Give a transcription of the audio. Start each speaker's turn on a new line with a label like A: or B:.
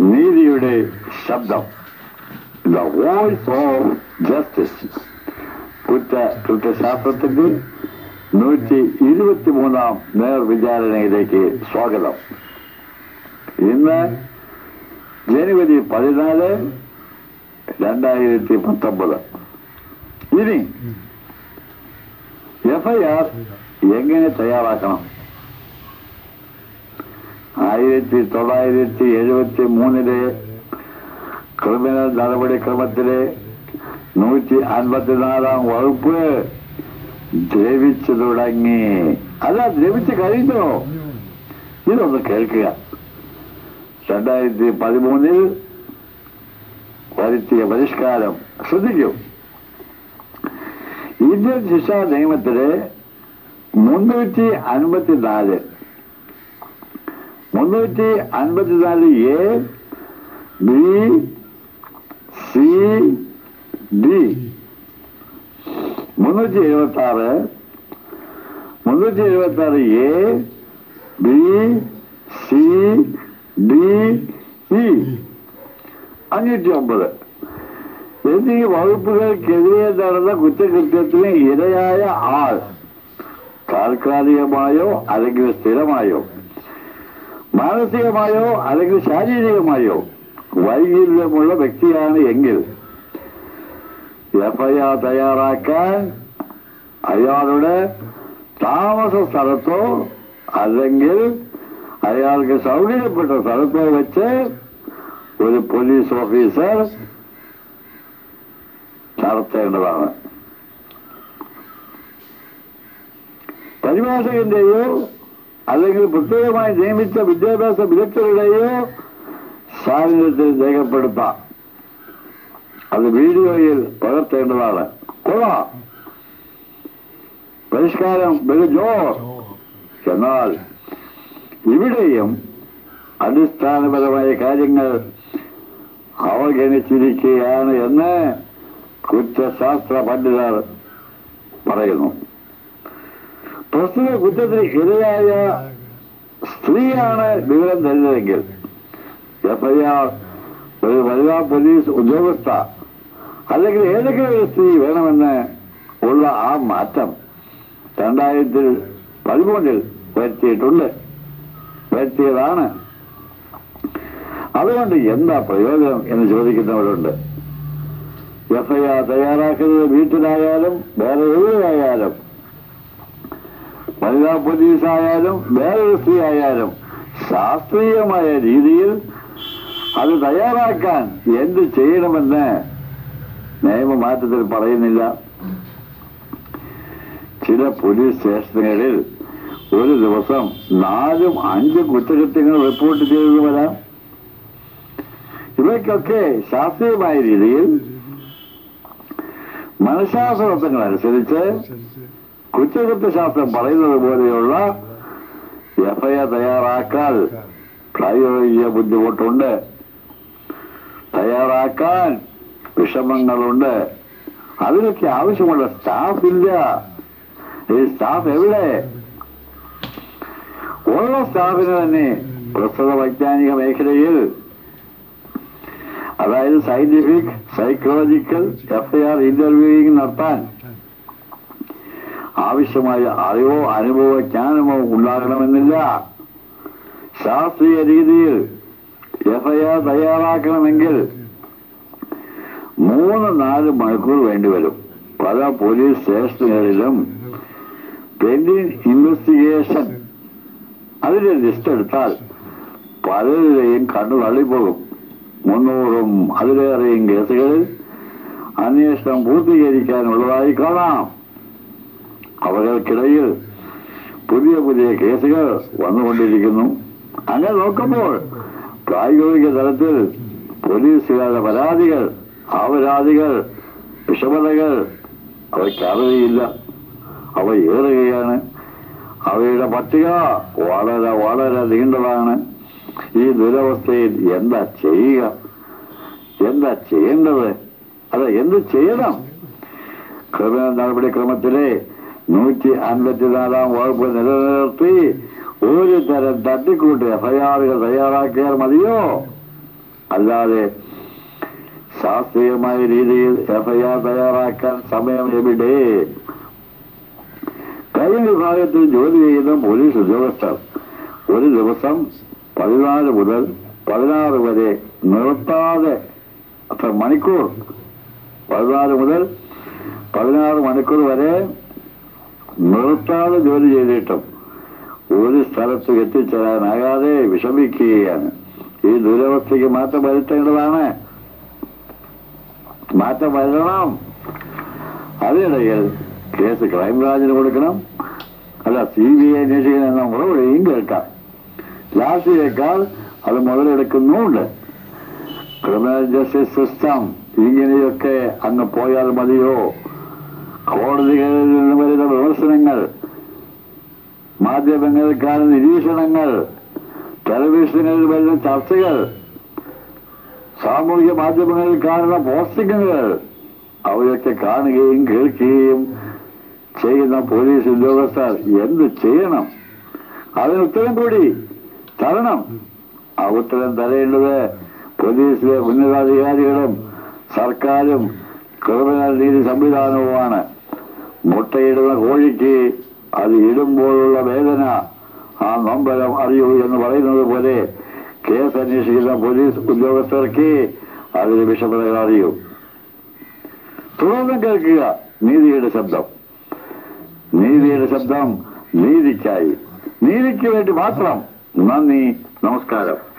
A: നീതിയുടെ ശബ്ദം the voice of justice കുറ്റ കൃത്യശാസ്ത്രത്തിന്റെ നൂറ്റി ഇരുപത്തിമൂന്നാം നേർവിചാരണയിലേക്ക് സ്വാഗതം ഇന്ന് ജനുവരി പതിനാല് രണ്ടായിരത്തി പത്തൊമ്പത് ഇനി എഫ്ഐആർ എങ്ങനെ തയ്യാറാക്കണം ആയിരത്തി തൊള്ളായിരത്തി എഴുപത്തി മൂന്നിലെ ക്രിമിനൽ നടപടിക്രമത്തിലെ നൂറ്റി അൻപത്തിനാലാം വകുപ്പ് ദ്രവിച്ചു തുടങ്ങി അല്ല ദ്രവിച്ചു കഴിഞ്ഞോ ഇതൊന്ന് കേൾക്കുക രണ്ടായിരത്തി പതിമൂന്നിൽ വരുത്തിയ പരിഷ്കാരം ശ്രദ്ധിക്കൂ ഇന്ത്യൻ ശിക്ഷാ നിയമത്തിലെ മുന്നൂറ്റി അൻപത്തിനാല് മുന്നൂറ്റി അൻപത്തിനാല് എ ബി സി ഡി മുന്നൂറ്റി എഴുപത്തി ആറ് മുന്നൂറ്റി എഴുപത്തി ആറ് A B C D E അഞ്ഞൂറ്റി ഒമ്പത് എന്നീ വകുപ്പുകൾക്കെതിരെ നടന്ന കുറ്റകൃത്യത്തിന് ഇരയായ ആൾ താൽക്കാലികമായോ അല്ലെങ്കിൽ സ്ഥിരമായോ മാനസികമായോ അല്ലെങ്കിൽ ശാരീരികമായോ വൈകല്യമുള്ള വ്യക്തിയാണ് എങ്കിൽ എഫ്ഐആർ തയ്യാറാക്കാൻ അയാളുടെ താമസ സ്ഥലത്തോ അല്ലെങ്കിൽ അയാൾക്ക് സൗകര്യപ്പെട്ട സ്ഥലത്തോ വെച്ച് ഒരു പോലീസ് ഓഫീസർ നടത്തേണ്ടതാണ് പരിഭാഷകന്റെയോ അല്ലെങ്കിൽ പ്രത്യേകമായി നിയമിച്ച വിദ്യാഭ്യാസ വിദഗ്ധരുടെയോ സാന്നിധ്യത്തിൽ രേഖപ്പെടുത്താം അത് വീഡിയോയിൽ പകർത്തേണ്ടതാണ് കൊള്ളാം പരിഷ്കാരം ബഹുജോർ എന്നാൽ ഇവിടെയും അടിസ്ഥാനപരമായ കാര്യങ്ങൾ അവഗണിച്ചിരിക്കുകയാണ് എന്ന് കുറ്റശാസ്ത്ര പണ്ഡിതർ പറയുന്നു പ്രസ്തുത കുറ്റത്തിന് ഇരയായ സ്ത്രീയാണ് വിവരം തരുന്നതെങ്കിൽ എഫ്ഐആർ ഒരു വനിതാ പോലീസ് ഉദ്യോഗസ്ഥ അല്ലെങ്കിൽ ഏതെങ്കിലും ഒരു സ്ത്രീ വേണമെന്ന് ഉള്ള ആ മാറ്റം രണ്ടായിരത്തി പതിമൂന്നിൽ വരുത്തിയിട്ടുണ്ട് വരുത്തിയതാണ് അതുകൊണ്ട് എന്താ പ്രയോജനം എന്ന് ചോദിക്കുന്നവരുണ്ട് എഫ്ഐആർ തയ്യാറാക്കുന്നത് വീട്ടിലായാലും വേറെ എവിടെയായാലും വനിതാ പോലീസായാലും വേറൊരു സ്ത്രീ ആയാലും ശാസ്ത്രീയമായ രീതിയിൽ അത് തയ്യാറാക്കാൻ എന്ത് ചെയ്യണമെന്ന് നിയമമാറ്റത്തിൽ പറയുന്നില്ല ചില പോലീസ് സ്റ്റേഷനുകളിൽ ഒരു ദിവസം നാലും അഞ്ചും കുറ്റകൃത്യങ്ങൾ റിപ്പോർട്ട് ചെയ്തു വരാം ഇവയ്ക്കൊക്കെ ശാസ്ത്രീയമായ രീതിയിൽ മനഃശാസ്ത്രങ്ങൾ അനുസരിച്ച് കുറ്റകൃത്യശാസ്ത്രം പറയുന്നത് പോലെയുള്ള എഫ്ഐആർ തയ്യാറാക്കാൻ പ്രായോഗിക ബുദ്ധിമുട്ടുണ്ട് തയ്യാറാക്കാൻ വിഷമങ്ങളുണ്ട് അതിനൊക്കെ ആവശ്യമുള്ള സ്റ്റാഫ് ഇല്ല ഈ സ്റ്റാഫ് എവിടെ ഉള്ള സ്റ്റാഫിന് തന്നെ പ്രസ്തുത വൈജ്ഞാനിക മേഖലയിൽ അതായത് സയന്റിഫിക് സൈക്കോളജിക്കൽ എഫ്ഐആർ ഇന്റർവ്യൂയിങ് നടത്താൻ ആവശ്യമായ അറിവോ അനുഭവ ജ്ഞാനമോ ഉണ്ടാകണമെന്നില്ല ശാസ്ത്രീയ രീതിയിൽ എഫ്ഐആർ തയ്യാറാക്കണമെങ്കിൽ മൂന്ന് നാല് മണിക്കൂർ വേണ്ടിവരും പല പോലീസ് സ്റ്റേഷനുകളിലും പെൻഡിങ് ഇൻവെസ്റ്റിഗേഷൻ അതിന്റെ ലിസ്റ്റ് എടുത്താൽ പലരുടെയും കണ്ണു തള്ളിപ്പോകും മുന്നൂറും അതിലേറെയും കേസുകളിൽ അന്വേഷണം പൂർത്തീകരിക്കാനുള്ളതായി കാണാം അവകൾക്കിടയിൽ പുതിയ പുതിയ കേസുകൾ വന്നുകൊണ്ടിരിക്കുന്നു അങ്ങനെ നോക്കുമ്പോൾ പ്രായോഗിക തലത്തിൽ പോലീസുകാരുടെ പരാതികൾ ആപരാധികൾ വിഷമതകൾ അവയ്ക്ക് അറിയില്ല അവ ഏറുകയാണ് അവയുടെ പട്ടിക വളരെ വളരെ നീണ്ടതാണ് ഈ ദുരവസ്ഥയിൽ എന്താ ചെയ്യുക എന്താ ചെയ്യേണ്ടത് അത് എന്ത് ചെയ്യണം ക്രിമിനൽ നടപടിക്രമത്തിലെ നൂറ്റി അൻപത്തിനാലാം വകുപ്പ് നിലനിർത്തി ഒരു തരം തട്ടിക്കൂട്ട് എഫ്ഐആറുകൾ തയ്യാറാക്കിയാൽ മതിയോ അല്ലാതെ ശാസ്ത്രീയമായ രീതിയിൽ എഫ്ഐആർ തയ്യാറാക്കാൻ സമയം എവിടെ കഴിഞ്ഞ വിഭാഗത്തിൽ ജോലി ചെയ്യുന്ന പോലീസ് ഉദ്യോഗസ്ഥർ ഒരു ദിവസം പതിനാല് മുതൽ പതിനാറ് വരെ നിർത്താതെ അത്ര മണിക്കൂർ പതിനാല് മുതൽ പതിനാറ് മണിക്കൂർ വരെ നിർത്താതെ ജോലി ചെയ്തിട്ടും ഒരു സ്ഥലത്ത് എത്തിച്ചേരാനാകാതെ വിഷമിക്കുകയാണ് ഈ ദുരവസ്ഥയ്ക്ക് മാറ്റം വരുത്തേണ്ടതാണ് മാറ്റം വരണം അതിനിടയിൽ കേസ് ക്രൈംബ്രാഞ്ചിന് കൊടുക്കണം അല്ല സി ബി ഐ അന്വേഷിക്കണം എന്ന മറുപടിയും കേൾക്കാം ലാസ്റ്റിയേക്കാൾ അത് മുതലെടുക്കുന്നുമുണ്ട് ക്രിമിനൽ ജസ്റ്റിസ് സിസ്റ്റം ഇങ്ങനെയൊക്കെ അങ്ങ് പോയാൽ മതിയോ കോടതികളിൽ നിന്ന് വരുന്ന വിമർശനങ്ങൾ മാധ്യമങ്ങളിൽ കാണുന്ന നിരീക്ഷണങ്ങൾ ടെലിവിഷനുകളിൽ വരുന്ന ചർച്ചകൾ സാമൂഹിക മാധ്യമങ്ങളിൽ കാണുന്ന പോസ്റ്റിങ്ങുകൾ അവയൊക്കെ കാണുകയും കേൾക്കുകയും ചെയ്യുന്ന പോലീസ് ഉദ്യോഗസ്ഥർ എന്ത് ചെയ്യണം അതിന് ഉത്തരം കൂടി തരണം ആ ഉത്തരം തരേണ്ടത് പോലീസിലെ ഉന്നതാധികാരികളും സർക്കാരും ക്രിമിനൽ നീതി സംവിധാനവുമാണ് മുട്ടയിടുന്ന കോഴിക്ക് അത് ഇടുമ്പോഴുള്ള വേദന ആ നൊമ്പരം അറിയൂ എന്ന് പറയുന്നത് പോലെ കേസ് അന്വേഷിക്കുന്ന പോലീസ് ഉദ്യോഗസ്ഥർക്ക് അതിന് വിഷമതകൾ അറിയൂ തുടർന്ന് കേൾക്കുക നീതിയുടെ ശബ്ദം നീതിയുടെ ശബ്ദം നീതിക്കായി നീതിക്ക് വേണ്ടി മാത്രം നന്ദി നമസ്കാരം